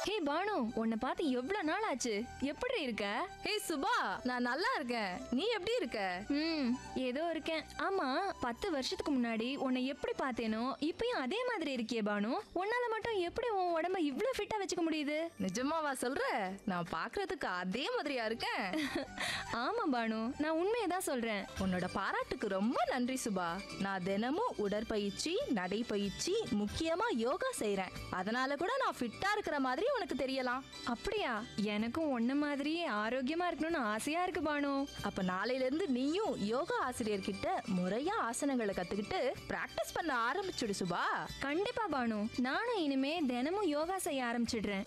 ஹே பானு உன்னை பார்த்து எவ்வளவு நாள் ஆச்சு எப்படி இருக்க ஹே சுபா நான் நல்லா இருக்கேன் நீ எப்படி இருக்க ம் ஏதோ இருக்கேன் ஆமா பத்து வருஷத்துக்கு முன்னாடி உன்னை எப்படி பார்த்தேனோ இப்பயும் அதே மாதிரி இருக்கியே பானு உன்னால மட்டும் எப்படி உன் உடம்ப இவ்ளோ ஃபிட்டா வச்சுக்க முடியுது நிஜமாவா சொல்ற நான் பார்க்கிறதுக்கு அதே மாதிரியா இருக்கேன் ஆமா பானு நான் உண்மையை தான் சொல்றேன் உன்னோட பாராட்டுக்கு ரொம்ப நன்றி சுபா நான் தினமும் உடற்பயிற்சி நடைப்பயிற்சி முக்கியமா யோகா செய்றேன் அதனால கூட நான் ஃபிட்டா இருக்கிற மாதிரி உனக்கு தெரியலாம் அப்படியா எனக்கும் உன்ன மாதிரியே ஆரோக்கியமா இருக்கணும்னு ஆசையா இருக்கு பானு அப்ப நாளையில இருந்து நீயும் யோகா ஆசிரியர்கிட்ட முறையா ஆசனங்களை கத்துக்கிட்டு பிராக்டிஸ் பண்ண ஆரம்பிச்சுடு சுபா கண்டிப்பா பானு நானும் இனிமே தினமும் யோகா செய்ய ஆரம்பிச்சிடுறேன்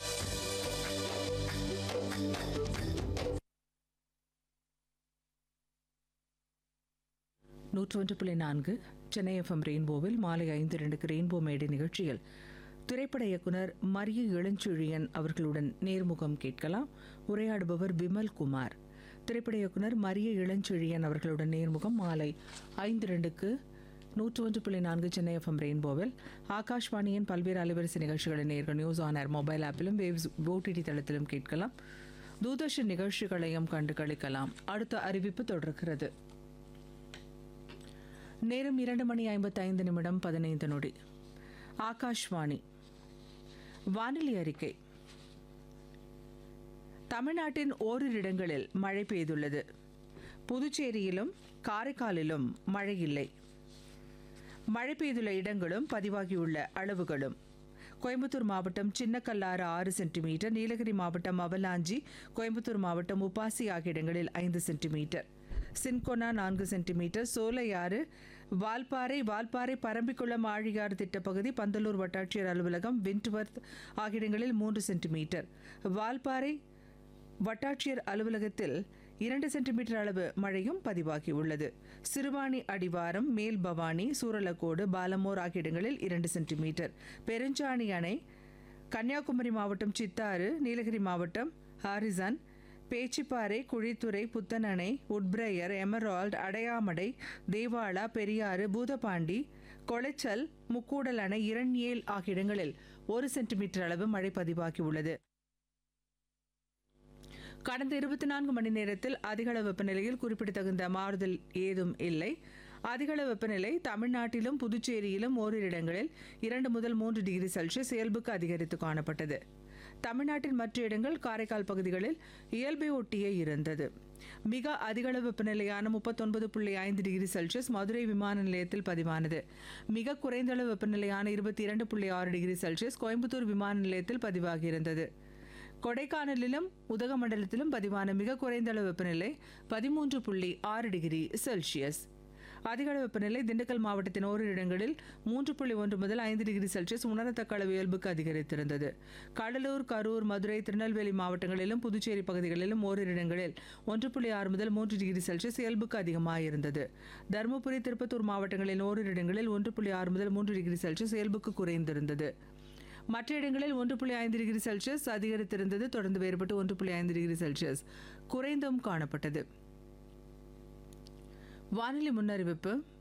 நூற்றொன்று புள்ளி நான்கு சென்னை எஃப்எம் ரெயின்போவில் மாலை ஐந்து ரெண்டுக்கு ரெயின்போ மேடை நிகழ்ச்சியில் திரைப்பட இயக்குனர் மரிய இளஞ்செழியன் அவர்களுடன் நேர்முகம் கேட்கலாம் உரையாடுபவர் விமல் குமார் திரைப்பட இயக்குனர் மரிய இளஞ்செழியன் அவர்களுடன் நேர்முகம் மாலை ஐந்து ரெண்டுக்கு நூற்று ஒன்று புள்ளி நான்கு சென்னை எஃப்எம் ரெயின்போவில் ஆகாஷ்வாணியின் பல்வேறு அலைவரிசை நிகழ்ச்சிகளை நேர்கள் நியூஸ் ஆன் ஏர் மொபைல் ஆப்பிலும் வேவ்ஸ் ஓடிடி தளத்திலும் கேட்கலாம் தூர்தர்ஷன் நிகழ்ச்சிகளையும் கண்டு களிக்கலாம் அடுத்த அறிவிப்பு தொடர்கிறது நேரம் இரண்டு மணி ஐம்பத்தைந்து நிமிடம் பதினைந்து நொடி ஆகாஷ்வாணி வானிலை அறிக்கை தமிழ்நாட்டின் ஓரிரு இடங்களில் மழை பெய்துள்ளது புதுச்சேரியிலும் காரைக்காலிலும் மழை இல்லை மழை பெய்துள்ள இடங்களும் பதிவாகியுள்ள அளவுகளும் கோயம்புத்தூர் மாவட்டம் சின்னக்கல்லாறு ஆறு சென்டிமீட்டர் நீலகிரி மாவட்டம் அவலாஞ்சி கோயம்புத்தூர் மாவட்டம் உப்பாசி ஆகிய இடங்களில் ஐந்து சென்டிமீட்டர் சின்கொனா நான்கு சென்டிமீட்டர் சோலையாறு வால்பாறை வால்பாறை பரம்பிக்குளம் ஆழியாறு திட்டப்பகுதி பந்தலூர் வட்டாட்சியர் அலுவலகம் விண்ட்வர்த் ஆகிய இடங்களில் மூன்று சென்டிமீட்டர் வால்பாறை வட்டாட்சியர் அலுவலகத்தில் இரண்டு சென்டிமீட்டர் அளவு மழையும் பதிவாகியுள்ளது சிறுவாணி அடிவாரம் மேல் பவானி சூரலக்கோடு பாலமோர் ஆகிய இடங்களில் இரண்டு சென்டிமீட்டர் பெருஞ்சாணி அணை கன்னியாகுமரி மாவட்டம் சித்தாறு நீலகிரி மாவட்டம் Harrison Pechiparai Kuzhithurai Puthenanai Woodbriar Emerald Adayamadai Devala Periyar Boothapandi Colachel Mukkudal அணை இரண்யேல் ஆகிய இடங்களில் ஒரு சென்டிமீட்டர் அளவு மழை பதிவாகியுள்ளது கடந்த இருபத்தி நான்கு மணி நேரத்தில் அதிகளவு வெப்பநிலையில் குறிப்பிடத்தகுந்த மாறுதல் ஏதும் இல்லை அதிகளவு வெப்பநிலை தமிழ்நாட்டிலும் புதுச்சேரியிலும் ஓரிரு இடங்களில் இரண்டு முதல் மூன்று டிகிரி செல்சியஸ் இயல்புக்கு அதிகரித்து காணப்பட்டது தமிழ்நாட்டின் மற்ற இடங்கள் காரைக்கால் பகுதிகளில் இயல்பை ஒட்டியே இருந்தது மிக அதிகளவு வெப்பநிலையான முப்பத்தொன்பது புள்ளி ஐந்து டிகிரி செல்சியஸ் மதுரை விமான நிலையத்தில் பதிவானது மிக குறைந்த அளவு வெப்பநிலையான இருபத்தி இரண்டு புள்ளி ஆறு டிகிரி செல்சியஸ் கோயம்புத்தூர் விமான நிலையத்தில் பதிவாகியிருந்தது கொடைக்கானலிலும் உதகமண்டலத்திலும் பதிவான மிக குறைந்த அளவு வெப்பநிலை பதிமூன்று புள்ளி ஆறு டிகிரி செல்சியஸ் அதிகளவு வெப்பநிலை திண்டுக்கல் மாவட்டத்தின் ஓரிரு இடங்களில் மூன்று புள்ளி ஒன்று முதல் ஐந்து டிகிரி செல்சியஸ் உணரத்தக்க அளவு இயல்புக்கு அதிகரித்திருந்தது கடலூர் கரூர் மதுரை திருநெல்வேலி மாவட்டங்களிலும் புதுச்சேரி பகுதிகளிலும் ஓரிரு இடங்களில் ஒன்று புள்ளி ஆறு முதல் மூன்று டிகிரி செல்சியஸ் இயல்புக்கு அதிகமாக இருந்தது தருமபுரி திருப்பத்தூர் மாவட்டங்களின் ஓரிரு இடங்களில் ஒன்று புள்ளி ஆறு முதல் மூன்று டிகிரி செல்சியஸ் இயல்புக்கு குறைந்திருந்தது மற்ற இடங்களில் ஒன்று புள்ளி ஐந்து டிகிரி செல்சியஸ் அதிகரித்திருந்தது தொடர்ந்து வேறுபட்டு ஒன்று புள்ளி ஐந்து டிகிரி செல்சியஸ் குறைந்தும் காணப்பட்டது வானிலை முன்னறிவிப்பு